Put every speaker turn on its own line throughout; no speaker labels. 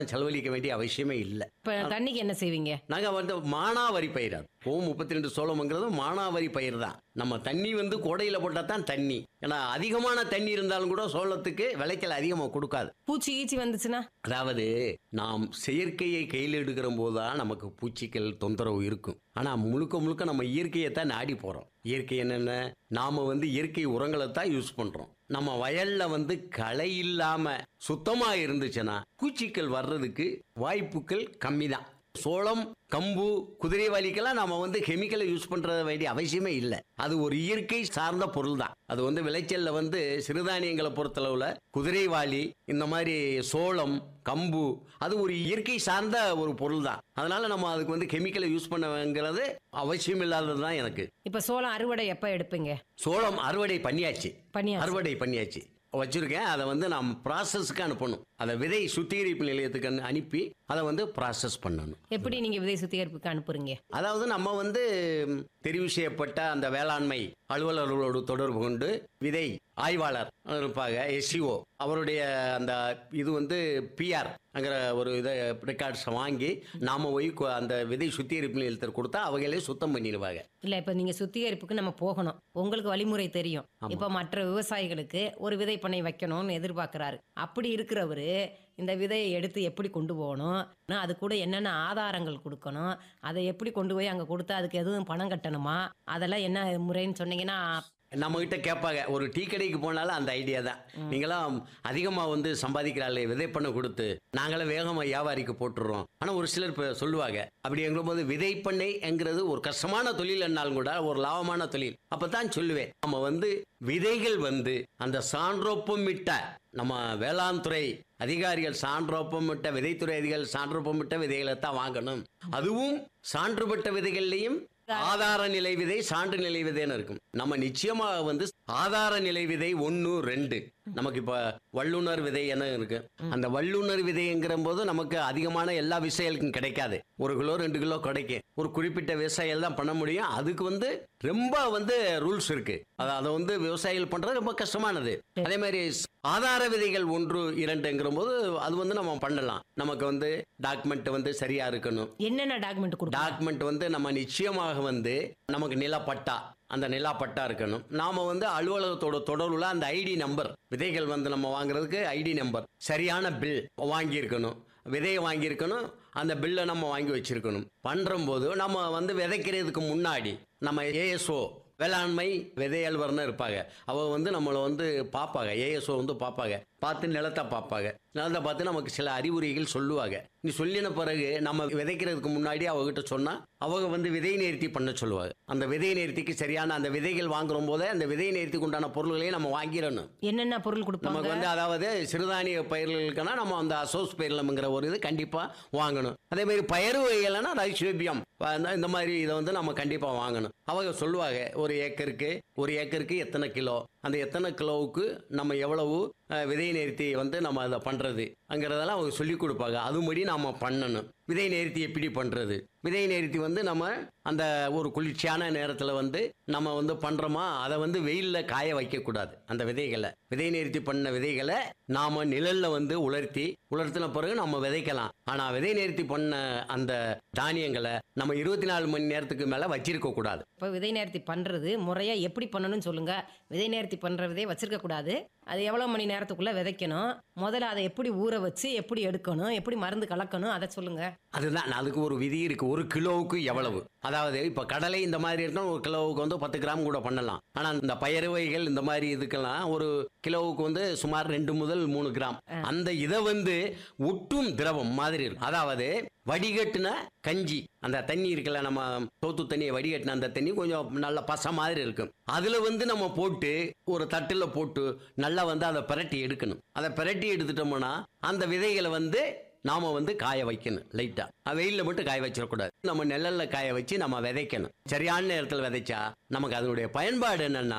செலவழிக்க வேண்டிய அவசியமே இல்லை
இப்ப தண்ணிக்கு என்ன செய்வீங்க
நாங்க வந்து மானாவாரி பயிர் அது ஓ முப்பத்தி ரெண்டு சோளம்ங்கிறது மானாவாரி பயிர் தான் நம்ம தண்ணி வந்து கோடையில போட்டா தான் தண்ணி ஏன்னா அதிகமான தண்ணி இருந்தாலும் கூட சோளத்துக்கு விளைச்சல் அதிகமா கொடுக்காது
பூச்சி கீச்சி வந்துச்சுன்னா
அதாவது நாம் செயற்கையை கையில் எடுக்கிற போது தான் நமக்கு பூச்சிகள் தொந்தரவு இருக்கும் ஆனா முழுக்க முழுக்க நம்ம இயற்கையை தான் நாடி போறோம் இயற்கை என்னென்ன நாம வந்து இயற்கை உரங்களை தான் யூஸ் பண்றோம் நம்ம வயல்ல வந்து களை இல்லாம சுத்தமா இருந்துச்சுன்னா பூச்சிகள் வர்றதுக்கு வாய்ப்புகள் கம்மி தான் சோளம் கம்பு குதிரைவாலிக்கெல்லாம் நம்ம வந்து கெமிக்கலை யூஸ் பண்ற வேண்டிய அவசியமே இல்லை அது ஒரு இயற்கை சார்ந்த பொருள் தான் அது வந்து விளைச்சல்ல வந்து சிறுதானியங்களை பொறுத்தளவுல குதிரைவாலி இந்த மாதிரி சோளம் கம்பு அது ஒரு இயற்கை சார்ந்த ஒரு பொருள் தான் அதனால நம்ம அதுக்கு வந்து கெமிக்கலை யூஸ் பண்ணங்கிறது அவசியம் இல்லாதது தான் எனக்கு
இப்ப சோளம் அறுவடை எப்ப எடுப்பீங்க
சோளம் அறுவடை பண்ணியாச்சு
பண்ணியாச்சு.
அறுவடை பண்ணியாச்சு வச்சிருக்கேன் அதை வந்து நாம் ப்ராசஸ்க்கு அனுப்பணும் அதை விதை சுத்திகரிப்பு நிலையத்துக்கு அனு- அனுப்பி அதை வந்து ப்ராசஸ் பண்ணணும்
எப்படி நீங்க விதை சுத்திகரிப்புக்கு அனுப்புறீங்க
அதாவது நம்ம வந்து ம், தெரிவு செய்யப்பட்ட அந்த வேளாண்மை அலுவலர்களோடு தொடர்பு கொண்டு விதை ஆய்வாளர் இருப்பாங்க எஸ்சிஓ அவருடைய அந்த இது வந்து பிஆர் அங்கிற ஒரு இதை ரெக்கார்ட்ஸ் வாங்கி நாம போய் கொ- அந்த விதை சுத்திகரிப்பு நிலையத்தில் கொடுத்தா அவங்களே சுத்தம் பண்ணிடுவாங்க
இல்ல இப்ப நீங்க சுத்திகரிப்புக்கு நம்ம போகணும் உங்களுக்கு வழிமுறை தெரியும் இப்ப மற்ற விவசாயிகளுக்கு ஒரு விதை பண்ணை வைக்கணும்னு எதிர்பார்க்கறாரு அப்படி இருக்கிறவரு இந்த விதையை எடுத்து எப்படி கொண்டு போகணும் அது கூட என்னென்ன ஆதாரங்கள் கொடுக்கணும் அதை எப்படி கொண்டு போய் அங்க கொடுத்தா அதுக்கு எதுவும் பணம் கட்டணுமா அதெல்லாம் என்ன முறைன்னு சொன்னீங்கன்னா
நம்ம கிட்ட கேட்பாங்க ஒரு டீ கடைக்கு போனாலும் அந்த ஐடியா தான் நீங்களாம் அதிகமா வந்து சம்பாதிக்கிறாளே விதை பண்ண கொடுத்து நாங்களும் வேகமா வியாபாரிக்கு போட்டுடுறோம் ஆனா ஒரு சிலர் இப்ப சொல்லுவாங்க அப்படி போது விதை பண்ணைங்கிறது ஒரு கஷ்டமான தொழில் என்னாலும் கூட ஒரு லாபமான தொழில் அப்பதான் சொல்லுவேன் நம்ம வந்து விதைகள் வந்து அந்த சான்றொப்பமிட்ட நம்ம வேளாண் துறை அதிகாரிகள் சான்றொப்பமிட்ட விதைத்துறை அதிகாரிகள் சான்றொப்பமிட்ட விதைகளை தான் வாங்கணும் அதுவும் சான்று பெற்ற விதைகள்லையும் ஆதார நிலை விதை சான்று நிலை விதைன்னு இருக்கும் நம்ம நிச்சயமா வந்து ஆதார நிலை விதை ஒன்னு ரெண்டு நமக்கு இப்ப வல்லுனர் விதை என்ன இருக்கு அந்த வல்லுனர் விதைங்கிற போது நமக்கு அதிகமான எல்லா விவசாயிகளுக்கும் கிடைக்காது ஒரு கிலோ ரெண்டு கிலோ கிடைக்கும் ஒரு குறிப்பிட்ட விவசாயிகள் தான் பண்ண முடியும் அதுக்கு வந்து ரொம்ப வந்து ரூல்ஸ் இருக்கு அது அதை வந்து விவசாயிகள் பண்றது ரொம்ப கஷ்டமானது அதே மாதிரி ஆதார விதைகள் ஒன்று இரண்டுங்கிற போது அது வந்து நம்ம பண்ணலாம் நமக்கு வந்து டாக்குமெண்ட் வந்து சரியா இருக்கணும்
என்னென்ன டாக்குமெண்ட் கொடுக்கணும்
டாக்குமெண்ட் வந்து நம்ம நிச்சயமாக வந்து நமக்கு நிலப்பட்டா அந்த நிலப்பட்டா இருக்கணும் நாம வந்து அலுவலகத்தோட தொடர்புல அந்த ஐடி நம்பர் விதைகள் வந்து நம்ம வாங்குறதுக்கு ஐடி நம்பர் சரியான பில் வாங்கியிருக்கணும் விதையை வாங்கியிருக்கணும் அந்த பில்லை நம்ம வாங்கி வச்சிருக்கணும் பண்ணும்போது நம்ம வந்து விதைக்கிறதுக்கு முன்னாடி நம்ம ஏஎஸ்ஓ வேளாண்மை விதை அலுவலர்னு இருப்பாங்க அவங்க வந்து நம்மளை வந்து பார்ப்பாங்க ஏஎஸ்ஓ வந்து பார்ப்பாங்க பார்த்து நிலத்தை பார்ப்பாங்க நிலத்தை பார்த்து நமக்கு சில அறிவுரைகள் சொல்லுவாங்க நீ சொல்லின பிறகு நம்ம விதைக்கிறதுக்கு முன்னாடி அவங்ககிட்ட சொன்னா அவங்க வந்து விதை நேர்த்தி பண்ண சொல்லுவாங்க அந்த விதை நேர்த்திக்கு சரியான அந்த விதைகள் வாங்குற போதே அந்த விதை நேர்த்திக்கு உண்டான பொருள்களையும் நம்ம வாங்கிடணும்
என்னென்ன பொருள் கொடுப்பாங்க
நமக்கு வந்து அதாவது சிறுதானிய பயிர்களுக்குன்னா நம்ம அந்த அசோஸ் பயிரலம்ங்கிற ஒரு இது கண்டிப்பா வாங்கணும் அதே மாதிரி பயறு வகைகள்னா ரைஸ்வேபியம் இந்த மாதிரி இதை வந்து நம்ம கண்டிப்பா வாங்கணும் அவங்க சொல்லுவாங்க ஒரு ஏக்கருக்கு ஒரு ஏக்கருக்கு எத்தனை கிலோ அந்த எத்தனை கிலோவுக்கு நம்ம எவ்வளவு அஹ், விதை நேர்த்தி வந்து நம்ம அதை பண்றது அங்கிறதெல்லாம் அவங்க சொல்லி கொடுப்பாங்க அதுபடி நாம பண்ணணும் விதை நேர்த்தி எப்படி பண்றது விதை நேர்த்தி வந்து நம்ம அந்த ஒரு குளிர்ச்சியான நேரத்தில் வந்து நம்ம வந்து பண்றோமா அதை வந்து வெயிலில் காய வைக்கக்கூடாது அந்த விதைகளை விதை நேர்த்தி பண்ண விதைகளை நாம நிழல்ல வந்து உலர்த்தி உலர்த்தின பிறகு நம்ம விதைக்கலாம் ஆனா விதை நேர்த்தி பண்ண அந்த தானியங்களை நம்ம இருபத்தி நாலு மணி நேரத்துக்கு மேல வச்சிருக்க கூடாது
இப்போ விதை நேர்த்தி பண்ணுறது முறையாக எப்படி பண்ணணும்னு சொல்லுங்க விதை நேர்த்தி பண்ணுற விதையை வச்சிருக்க கூடாது அது எவ்வளோ மணி நேரத்துக்குள்ளே விதைக்கணும் முதல்ல அதை எப்படி ஊற வச்சு எப்படி எடுக்கணும் எப்படி மருந்து கலக்கணும் அதை சொல்லுங்க
அதுதான் அதுக்கு ஒரு விதி இருக்கு ஒரு கிலோவுக்கு எவ்வளவு அதாவது இப்ப கடலை இந்த மாதிரி இருக்கும் ஒரு கிலோவுக்கு வந்து பத்து கிராம் கூட பண்ணலாம் ஆனா இந்த பயறு வகைகள் இந்த மாதிரி இதுக்கெல்லாம் ஒரு கிலோவுக்கு வந்து சுமார் ரெண்டு முதல் மூணு கிராம் அந்த இதை வந்து ஒட்டும் திரவம் மாதிரி இருக்கும் அதாவது வடிகட்டுன கஞ்சி அந்த தண்ணி இருக்குல்ல நம்ம சோத்து தண்ணியை வடிகட்டின அந்த தண்ணி கொஞ்சம் நல்ல பச மாதிரி இருக்கும் அதுல வந்து நம்ம போட்டு ஒரு தட்டுல போட்டு நல்லா வந்து அதை பிரட்டி எடுக்கணும் அதை பிரட்டி எடுத்துட்டோம்னா அந்த விதைகளை வந்து நாம வந்து காய வைக்கணும் லைட்டா வெயில்ல மட்டும் காய வச்சிடக்கூடாது நம்ம நிழல்ல காய வச்சு நம்ம விதைக்கணும் சரியான நேரத்தில் விதைச்சா நமக்கு அதனுடைய பயன்பாடு என்னன்னா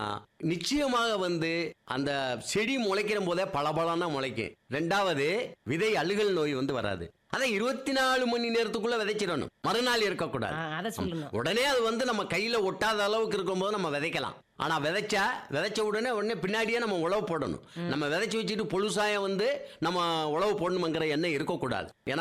நிச்சயமாக வந்து அந்த செடி முளைக்கிற போதே பளபளன்னா முளைக்கும் ரெண்டாவது விதை அழுகல் நோய் வந்து வராது அதை இருபத்தி நாலு மணி நேரத்துக்குள்ள விதைச்சிடணும் மறுநாள் இருக்கக்கூடாது
ஆ, அதை சொல்லணும்
உடனே அது வந்து நம்ம கையில ஒட்டாத அளவுக்கு இருக்கும்போது நம்ம விதைக்கலாம் ஆனா விதைச்சா விதைச்ச உடனே உடனே பின்னாடியே நம்ம உழவு போடணும் நம்ம விதைச்சு வச்சுட்டு பொழுசாயம் வந்து நம்ம உழவு போடணுங்கிற எண்ணம் இருக்கக்கூடாது ஏன்னா